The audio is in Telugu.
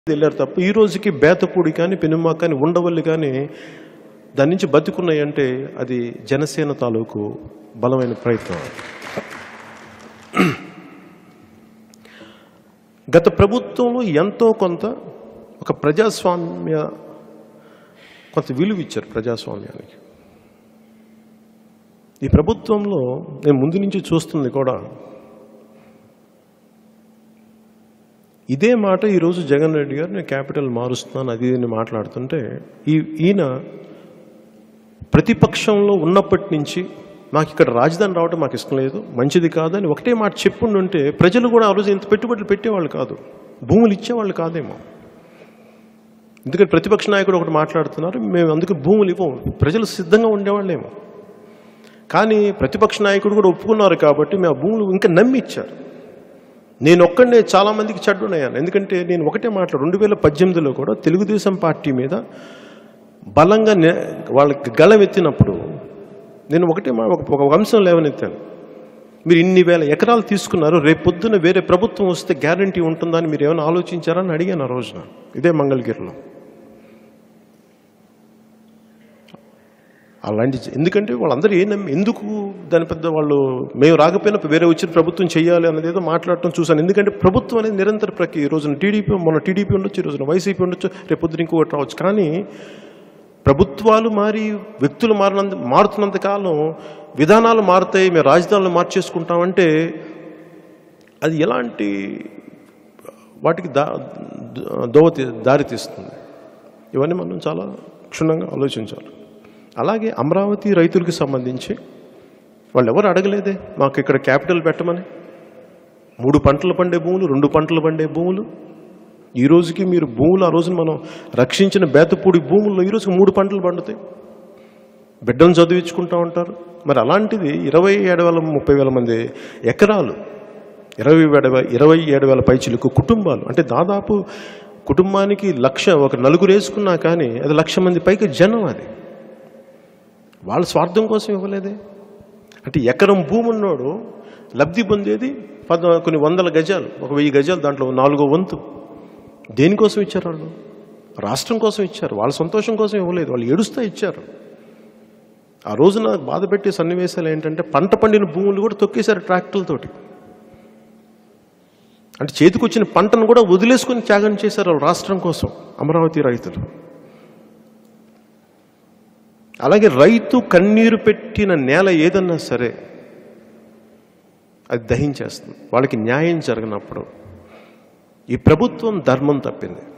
వెళ్ళారు తప్ప ఈ రోజుకి బేతపూడి కానీ పెనుమా కానీ ఉండవల్లి కానీ దాని నుంచి బతుకున్నాయి అంటే అది జనసేన తాలూకు బలమైన ప్రయత్నం గత ప్రభుత్వంలో ఎంతో కొంత ఒక ప్రజాస్వామ్య కొంత విలువ ఇచ్చారు ప్రజాస్వామ్యానికి ఈ ప్రభుత్వంలో నేను ముందు నుంచి చూస్తుంది కూడా ఇదే మాట ఈరోజు జగన్ రెడ్డి గారు నేను క్యాపిటల్ మారుస్తున్నాను అది ఇది అని మాట్లాడుతుంటే ఈ ఈయన ప్రతిపక్షంలో ఉన్నప్పటి నుంచి నాకు ఇక్కడ రాజధాని రావడం మాకు ఇష్టం లేదు మంచిది కాదని ఒకటే మాట చెప్పుండుంటే ప్రజలు కూడా ఆ రోజు ఇంత పెట్టుబడులు పెట్టేవాళ్ళు కాదు భూములు ఇచ్చేవాళ్ళు కాదేమో ఎందుకంటే ప్రతిపక్ష నాయకుడు ఒకటి మాట్లాడుతున్నారు మేము అందుకు భూములు ఇవ్వం ప్రజలు సిద్ధంగా ఉండేవాళ్ళేమో కానీ ప్రతిపక్ష నాయకుడు కూడా ఒప్పుకున్నారు కాబట్టి మేము ఆ భూములు ఇంకా నమ్మి ఇచ్చారు నేను ఒక్కడనే చాలా మందికి చెడ్డునయ్యాను ఎందుకంటే నేను ఒకటే మాట్లాడు రెండు వేల పద్దెనిమిదిలో కూడా తెలుగుదేశం పార్టీ మీద బలంగా నే- వాళ్ళకి గళం ఎత్తినప్పుడు నేను ఒకటే మా ఒక ఒక అంశం లేవనెత్తాను మీరు ఇన్ని వేల ఎకరాలు తీసుకున్నారు రేపు పొద్దున వేరే ప్రభుత్వం వస్తే గ్యారంటీ ఉంటుందని మీరు ఏమైనా ఆలోచించారని అడిగాను ఆ రోజున ఇదే మంగళగిరిలో అలాంటి ఎందుకంటే వాళ్ళందరూ ఏ నమ్మి ఎందుకు దాని పెద్ద వాళ్ళు మేము రాకపోయినా వేరే వచ్చిన ప్రభుత్వం చేయాలి అన్నది ఏదో మాట్లాడటం చూశాను ఎందుకంటే ప్రభుత్వం అనేది నిరంతర ప్రక్రియ ఈ రోజున టీడీపీ మొన్న టీడీపీ ఉండొచ్చు ఈ రోజున వైసీపీ ఉండొచ్చు రేపు పొద్దున ఇంకొకటి రావచ్చు కానీ ప్రభుత్వాలు మారి వ్యక్తులు మారినంత మారుతున్నంత కాలం విధానాలు మారుతాయి మేము రాజధానులు మార్చేసుకుంటామంటే అది ఎలాంటి వాటికి దా దోవ తీ- దారి తీస్తుంది ఇవన్నీ మనం చాలా క్షుణ్ణంగా ఆలోచించాలి అలాగే అమరావతి రైతులకు సంబంధించి వాళ్ళు ఎవరు అడగలేదే మాకు ఇక్కడ క్యాపిటల్ పెట్టమని మూడు పంటలు పండే భూములు రెండు పంటలు పండే భూములు ఈ రోజుకి మీరు భూములు ఆ రోజున మనం రక్షించిన బేతపూడి భూముల్లో ఈ రోజుకి మూడు పంటలు పండుతాయి బిడ్డను చదివించుకుంటా ఉంటారు మరి అలాంటిది ఇరవై ఏడు వేల ముప్పై వేల మంది ఎకరాలు ఇరవై ఏడు వే- ఇరవై ఏడు వేల పైచిలకు కుటుంబాలు అంటే దాదాపు కుటుంబానికి లక్ష ఒక నలుగురు వేసుకున్నా కానీ అది లక్ష మంది పైకి జనం అది వాళ్ళ స్వార్థం కోసం ఇవ్వలేదే అంటే ఎకరం భూమి ఉన్నోడు లబ్ధి పొందేది పద కొన్ని వందల గజాలు ఒక వెయ్యి గజాలు దాంట్లో నాలుగో వంతు దేనికోసం ఇచ్చారు వాళ్ళు రాష్ట్రం కోసం ఇచ్చారు వాళ్ళ సంతోషం కోసం ఇవ్వలేదు వాళ్ళు ఏడుస్తా ఇచ్చారు ఆ రోజున బాధ పెట్టే సన్నివేశాలు ఏంటంటే పంట పండిన భూములు కూడా తొక్కేశారు ట్రాక్టర్లతోటి అంటే చేతికొచ్చిన పంటను కూడా వదిలేసుకొని త్యాగం చేశారు వాళ్ళు రాష్ట్రం కోసం అమరావతి రైతులు అలాగే రైతు కన్నీరు పెట్టిన నేల ఏదన్నా సరే అది దహించేస్తుంది వాళ్ళకి న్యాయం జరగనప్పుడు ఈ ప్రభుత్వం ధర్మం తప్పింది